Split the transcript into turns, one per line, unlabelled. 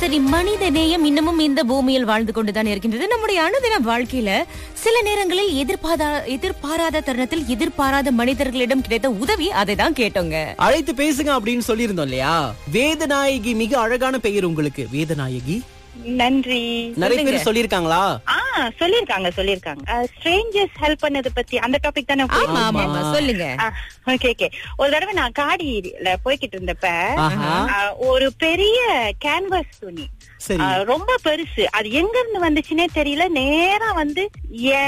சரி மனித நேயம் இன்னமும் இந்த பூமியில் வாழ்ந்து கொண்டுதான் இருக்கின்றது நம்முடைய அனுதின வாழ்க்கையில சில நேரங்களில் எதிர்பாரா எதிர்பாராத தருணத்தில் எதிர்பாராத மனிதர்களிடம் கிடைத்த உதவி அதை தான் கேட்டோங்க
அழைத்து பேசுங்க அப்படின்னு சொல்லியிருந்தோம் இல்லையா வேதநாயகி மிக அழகான பெயர் உங்களுக்கு வேதநாயகி
நன்றி
நிறைய பேர் சொல்லியிருக்காங்களா
ஆ சொல்லிருக்காங்க சொல்லிருக்காங்க ஸ்ட்ரேஞ்சர்ஸ் ஹெல்ப் பண்ணது பத்தி அந்த டாபிக் தானே
ஆமா ஆமா ஆமா சொல்லுங்க
ஓகே ஓகே ஒரு தடவை நான் காடியில போய்கிட்டு இருந்தப்ப
ஆஹா.
ஆ, ஒரு பெரிய கேன்வாஸ் துணி
சரி
ஆ, ரொம்ப பெருசு அது எங்க இருந்து வந்துச்சுன்னே தெரியல நேரா வந்து என்